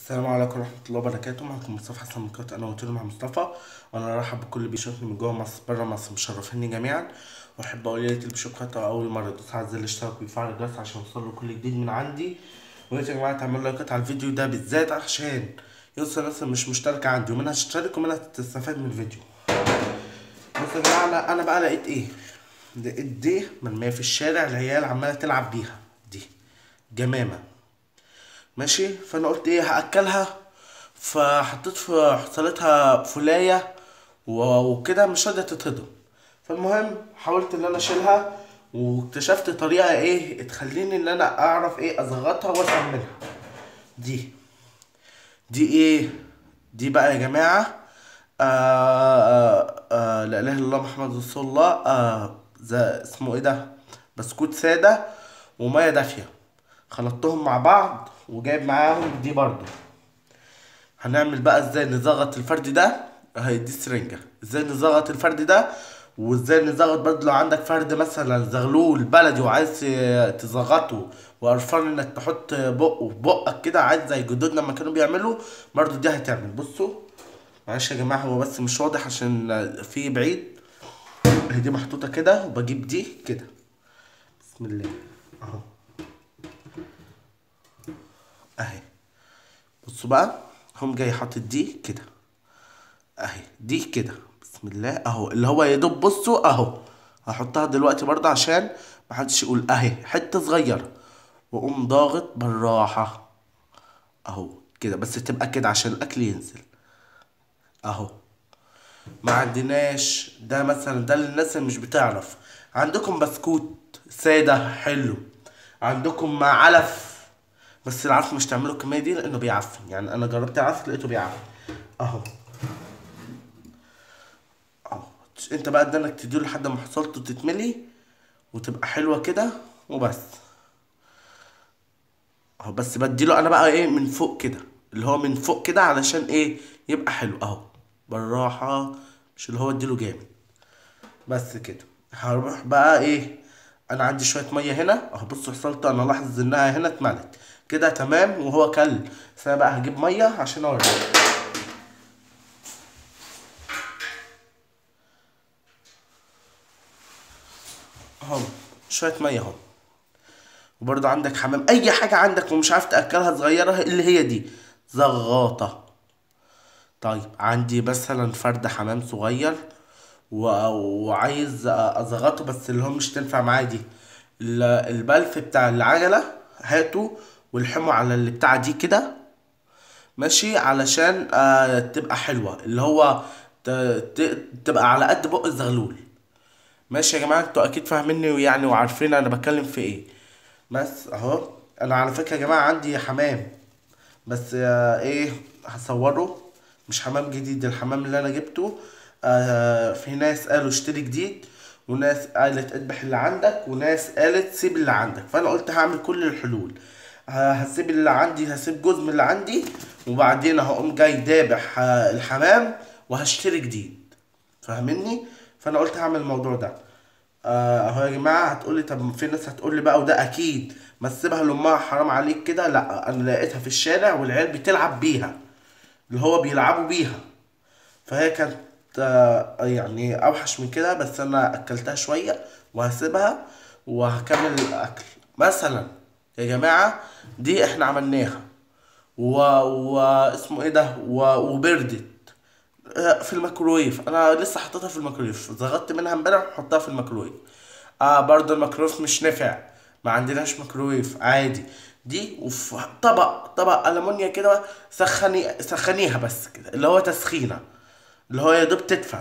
السلام عليكم ورحمة الله وبركاته معكم مصطفى حسن من قناة أنا وطير مع مصطفى وأنا برحب بكل اللي بيشوفني من جوه مصر برا مصر مشرفيني جميعا وأحب أقول يا ريت اللي بيشوف قناتي أول مرة يدوس على زر الاشتراك ويفعل الجرس عشان يوصله كل جديد من عندي ويا ريت يا جماعة تعملوا لايكات على الفيديو ده بالذات عشان يوصل الناس اللي مش مشتركة عندي ومنها تشترك ومنها تستفاد من الفيديو بصوا يا جماعة أنا أنا بقى لقيت إيه؟ لقيت دي مرمية في الشارع العيال عمالة تلعب بيها دي جمامة ماشي فانا قلت ايه هاكلها فحطيت في حصلتها فلايه و- وكده مش راضيه تتهضم فالمهم حاولت ان انا اشيلها واكتشفت طريقه ايه تخليني ان انا اعرف ايه اصغطها واسمنها دي دي ايه دي بقى يا جماعه آه آه آه لا اله الا الله محمد رسول الله آه زي اسمه ايه ده بسكوت ساده وميه دافيه خلطتهم مع بعض وجايب معاهم دي برضو هنعمل بقى ازاي نزغط الفرد ده اهي دي سرنجة ازاي نزغط الفرد ده وازاي نزغط برضو لو عندك فرد مثلا زغلول بلدي وعايز تزغطه وقرفان انك تحط بقه في بقك كده عايز زي جدودنا لما كانوا بيعملوا برضو دي هتعمل بصوا معلش يا جماعة هو بس مش واضح عشان في بعيد اهي دي محطوطة كده وبجيب دي كده بسم الله اهو اهي بصوا بقى هم جاي حاطط دي كده اهي دي كده بسم الله اهو اللي هو يا دوب بصوا اهو هحطها دلوقتي برضه عشان محدش يقول اهي حته صغيره واقوم ضاغط بالراحه اهو كده بس تبقى كده عشان الاكل ينزل اهو ما عندناش ده مثلا ده للناس اللي مش بتعرف عندكم بسكوت ساده حلو عندكم مع علف بس العلف مش تعملوا الكميه دي لانه بيعفن يعني انا جربت العلف لقيته بيعفن اهو اهو انت بقى ده انك تديله لحد ما حصلته تتملي وتبقى حلوه كده وبس اهو بس بديله انا بقى ايه من فوق كده اللي هو من فوق كده علشان ايه يبقى حلو اهو بالراحه مش اللي هو اديله جامد بس كده هروح بقى ايه انا عندي شويه ميه هنا اهو بصوا حصلت انا لاحظ انها هنا اتملت كده تمام وهو كل بس انا بقى هجيب ميه عشان اوريك اهو شويه ميه اهو وبرضه عندك حمام اي حاجه عندك ومش عارف تاكلها صغيره اللي هي دي زغاطه طيب عندي مثلا فرد حمام صغير و... وعايز ازغطه بس اللي هو مش تنفع معاه دي ال- البلف بتاع العجلة هاته والحموا على اللي بتاع دي كده ماشي علشان آه تبقى حلوة اللي هو ت... ت... تبقى على قد بق الزغلول ماشي يا جماعة انتوا اكيد فاهميني يعني وعارفين انا بتكلم في ايه بس اهو انا على فكرة يا جماعة عندي حمام بس آه ايه هصوره مش حمام جديد الحمام اللي انا جبته آه في ناس قالوا اشتري جديد وناس قالت اذبح اللي عندك وناس قالت سيب اللي عندك فانا قلت هعمل كل الحلول ه- هسيب اللي عندي هسيب جزء من اللي عندي وبعدين هقوم جاي دابح آه، الحمام وهشتري جديد فاهمني فانا قلت هعمل الموضوع ده آه، اهو يا جماعه هتقولي طب في ناس هتقولي بقى وده اكيد ما تسيبها لامها حرام عليك كده لا انا لقيتها في الشارع والعيال بتلعب بيها اللي هو بيلعبوا بيها فهي كانت آه، يعني اوحش من كده بس انا اكلتها شويه وهسيبها وهكمل الاكل مثلا يا جماعه دي احنا عملناها و... واسمه ايه ده و... وبردت آه، في الميكرويف انا لسه حطيتها في الميكرويف ضغطت منها امبارح وحطها في الميكرويف اه برضه الميكرويف مش نافع ما عندناش ميكرويف عادي دي وفي طبق طبق ألمونيا كده سخني سخنيها بس كده اللي هو تسخينة اللي هو يا دوب تدفى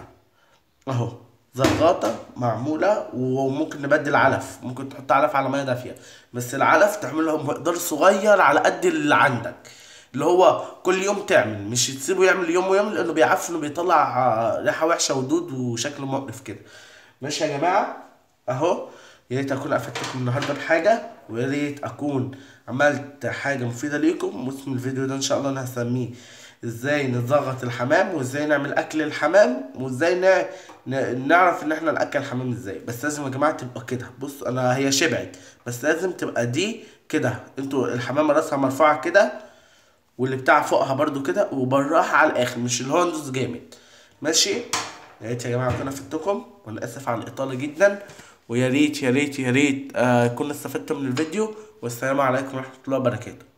اهو زغاطة معمولة وممكن نبدل علف ممكن تحط علف على مية دافية بس العلف تعمله مقدار صغير على قد اللي عندك اللي هو كل يوم تعمل مش تسيبه يعمل يوم ويوم لانه بيعفن وبيطلع آه، ريحة وحشة ودود وشكله مقرف كده ماشي يا جماعة اهو يا ريت اكون افدتكم النهارده بحاجة ويا ريت اكون عملت حاجة مفيدة ليكم واسم الفيديو ده ان شاء الله انا هسميه ازاي نزغط الحمام وازاي نعمل اكل الحمام وازاي ن... ن... نعرف ان احنا ناكل الحمام ازاي بس لازم يا جماعه تبقى كده بص انا هي شبعت بس لازم تبقى دي كده انتوا الحمامه راسها مرفوعه كده واللي بتاع فوقها برضو كده وبالراحه على الاخر مش اللي هو ندوس جامد ماشي يا ريت يا جماعه اكون افدتكم وانا اسف على الاطاله جدا ويا ريت يا ريت يا ريت آه كنا استفدتم من الفيديو والسلام عليكم ورحمه الله وبركاته